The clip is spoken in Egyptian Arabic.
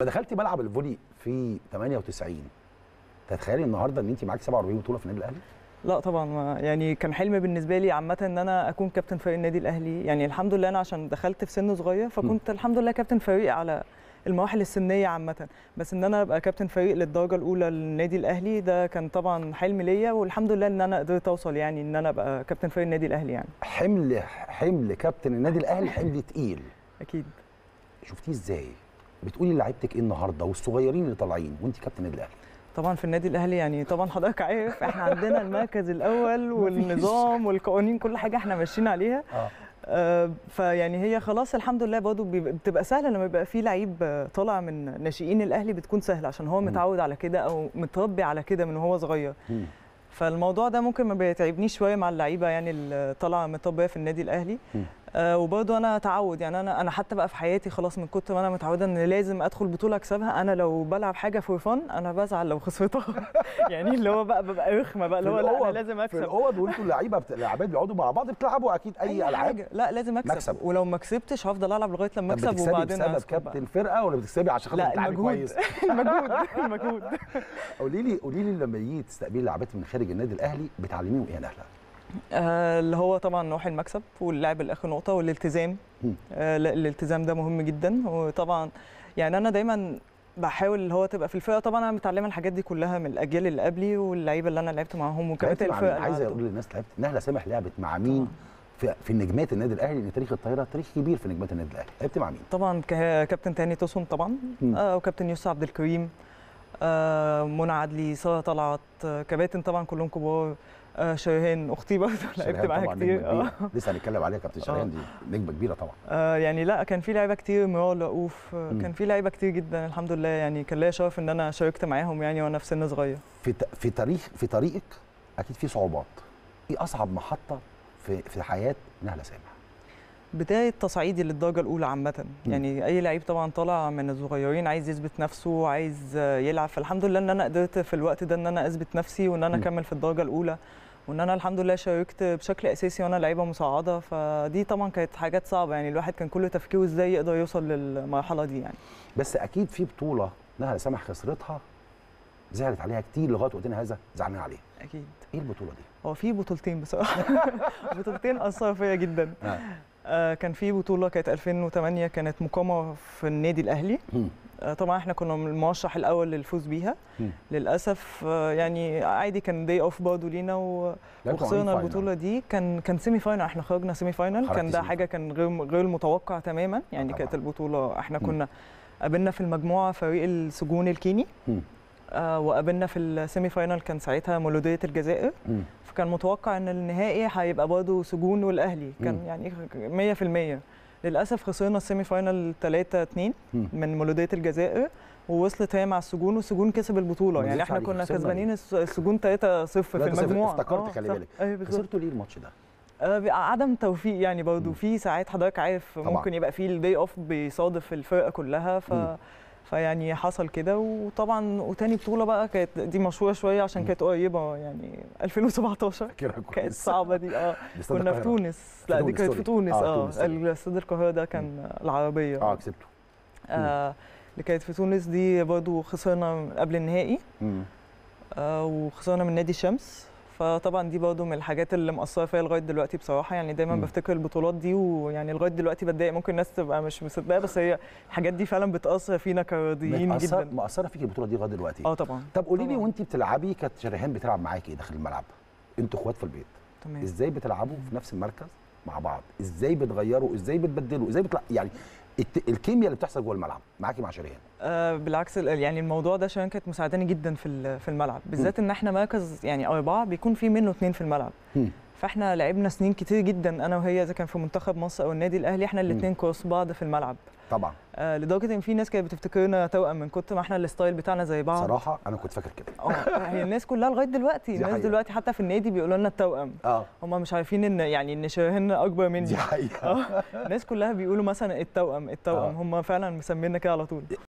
دخلتي ملعب الفولي في 98 تتخيلي النهارده ان انت معاكي 47 بطوله في النادي الاهلي لا طبعا ما يعني كان حلم بالنسبه لي عامه ان انا اكون كابتن فريق النادي الاهلي يعني الحمد لله انا عشان دخلت في سن صغير فكنت الحمد لله كابتن فريق على المراحل السنيه عامه بس ان انا ابقى كابتن فريق للدرجه الاولى للنادي الاهلي ده كان طبعا حلم ليا والحمد لله ان انا قدرت اوصل يعني ان انا ابقى كابتن فريق النادي الاهلي يعني حمل حمل كابتن النادي الاهلي حمل تقيل اكيد شفتيه ازاي بتقولي لعيبتك ايه النهارده والصغيرين اللي طالعين وانت كابتن النادي الاهلي طبعا في النادي الاهلي يعني طبعا حضرتك عارف احنا عندنا المركز الاول والنظام والقوانين كل حاجه احنا ماشيين عليها اه آه، فيعني هي خلاص الحمد لله برضه بيبقى- بتبقى سهله لما يبقى في لعيب آه، طالع من ناشئين الاهلي بتكون سهله عشان هو مم. متعود على كده او متربي على كده من وهو صغير مم. فالموضوع ده ممكن ما بيتعبنيش شويه مع اللعيبه يعني اللي طالعه متربيه في النادي الاهلي مم. آه وبرضه انا تعود يعني انا انا حتى بقى في حياتي خلاص من كتر ما انا متعوده ان لازم ادخل بطوله اكسبها انا لو بلعب حاجه فور فن انا بزعل لو خسرتها يعني اللي هو بقى ببقى رخمه بقى اللي هو لا انا لازم في اكسب الاوض وانتوا اللعيبه بت- اللاعبات بيقعدوا مع بعض بتلعبوا اكيد اي, العاب حاجة. لا لازم اكسب. مكسب. ولو ما كسبتش هفضل العب لغايه لما طب اكسب بتكسبي وبعدين بسبب أسكت بقى. كابتن فرقه ولا بتكسبي عشان خاطر لا بتلعبي المجهود كويس المجهود المجهود قولي لي قولي لي لما يجي تستقبلي لعبات من خارج النادي الاهلي بتعلميهم ايه يا نهله آه، اللي هو طبعا روح المكسب واللعب لاخر نقطه والالتزام مم. آه، لا، الالتزام ده مهم جدا وطبعا يعني انا دايما بحاول اللي هو تبقى في الفرقه طبعا انا متعلمه الحاجات دي كلها من الاجيال اللي قبلي واللعيبه اللي انا لعبت معاهم وكابتن لعبتي مع الفرقه مين؟ اللي عايز عندهم. اقول للناس لعبت نهله سامح لعبت مع مين في, في نجمات النادي الاهلي لان تاريخ الطايره تاريخ كبير في نجمات النادي الاهلي لعبت مع مين طبعا ك- كابتن تاني توسون طبعا مم. آه وكابتن يوسف عبد الكريم آه منى عدلي ساره طلعت آه كباتن طبعا كلهم كبار آه شيهان اختي برضه لعبت شريهان معاها طبعاً كتير نجمة آه. كبيرة. لسه هنتكلم عليها كابتن شريهان دي نجمه كبيره طبعا آه يعني لا كان في لعيبه كتير مرال رؤوف آه مم. كان في لعيبه كتير جدا الحمد لله يعني كان ليا شرف ان انا شاركت معاهم يعني وانا في سن صغير في ت- في تاريخ في طريقك اكيد في صعوبات ايه اصعب محطه في في حياه نهله سامح بدايه تصعيدي للدرجه الاولى عامه مم. يعني اي لعيب طبعا طالع من الصغيرين عايز يثبت نفسه عايز آه، يلعب فالحمد لله ان انا قدرت في الوقت ده ان انا اثبت نفسي وان انا مم. اكمل في الدرجه الاولى وان انا الحمد لله شاركت بشكل اساسي وانا لعيبه مساعده فدي طبعا كانت حاجات صعبه يعني الواحد كان كل تفكيره ازاي يقدر يوصل للمرحله دي يعني بس اكيد في بطوله نهله سامح خسرتها زعلت عليها كتير لغايه وقتنا هذا زعلانين عليها اكيد ايه البطوله دي هو في بطولتين بصراحه بطولتين اثروا فيا جدا آه. آه كان في بطوله كانت 2008 كانت مقامه في النادي الاهلي مم. آه طبعا احنا كنا المرشح الاول للفوز بيها مم. للاسف آه يعني عادي كان داي اوف برضه لينا و... لعبتوا مع مين وخسرنا فاينل؟ البطوله دي كان كان سيمي فاينل احنا خرجنا سيمي فاينل خرجتي كان ده سيمي حاجه كان غير غير متوقع تماما يعني طبعاً. كانت البطوله احنا مم. كنا قابلنا في المجموعه فريق السجون الكيني مم. آه وقابلنا في السيمي فاينل كان ساعتها مولوديه الجزائر مم. فكان متوقع ان النهائي هيبقى برضه سجون والاهلي كان مم. يعني 100% للاسف خسرنا السيمي فاينل 3 2 مم. من مولوديه الجزائر ووصلت هي مع السجون والسجون كسب البطوله ما يعني نزلتش احنا عليك، كنا خسرنا كسبانين الس- السجون 3 0 في 3-0 المجموعه افتكرت آه، خلي صح. بالك. ايوه بالظبط خسرتوا ليه الماتش ده؟ آه، بيبقى عدم توفيق يعني برضه مم. في ساعات حضرتك عارف طبعاً. ممكن يبقى في الدي اوف بيصادف الفرقه كلها ف مم. فيعني حصل كده وطبعا وتاني بطوله بقى كانت دي مشهوره شويه عشان مم. كانت قريبه يعني 2017 فاكرها كانت كويس صعبه دي اه باستاد كنا في القاهرة. تونس لا دي تونس، كانت في سوري. تونس آه، اه تونس، سوري. استاد القاهره ده كان العربيه اه كسبته آه اللي كانت في تونس دي برضو خسرنا قبل النهائي مم. آه وخسرنا من نادي الشمس فطبعا دي برضو من الحاجات اللي مأثرة فيا لغاية دلوقتي بصراحة يعني دايما مم. بفتكر البطولات دي ويعني لغاية دلوقتي بتضايق ممكن الناس تبقى مش مصدقة بس هي الحاجات دي فعلا بتأثر فينا كرياضيين مأثر جدا مأثره فيك البطوله دي لغايه دلوقتي اه طبعا طب قولي لي طبعاً. وانت بتلعبي كانت شريهان بتلعب معاكي ايه داخل الملعب انتوا اخوات في البيت تمام ازاي بتلعبوا في نفس المركز مع بعض ازاي بتغيروا ازاي بتبدلوا ازاي بتلع... يعني الت... الكيمياء اللي بتحصل جوه الملعب معاكي مع شريهان آه بالعكس ال- يعني الموضوع ده عشان كانت مساعداني جدا في ال- في الملعب بالذات ان احنا مركز يعني اربعه بيكون في منه اثنين في الملعب مم. فاحنا لعبنا سنين كتير جدا انا وهي اذا كان في منتخب مصر او النادي الاهلي احنا الاثنين كروس بعض في الملعب طبعا آه لدرجه ان في ناس كانت بتفتكرنا توأم من كتر ما احنا الستايل بتاعنا زي بعض صراحه انا كنت فاكر كده اه هي الناس كلها لغايه دلوقتي دي الناس حقيقة. دلوقتي حتى في النادي بيقولوا لنا التوأم اه هم مش عارفين ان يعني ان شاهين اكبر مني دي حقيقه اه الناس كلها بيقولوا مثلا التوأم التوأم آه. هم فعلا مسمينا كده على طول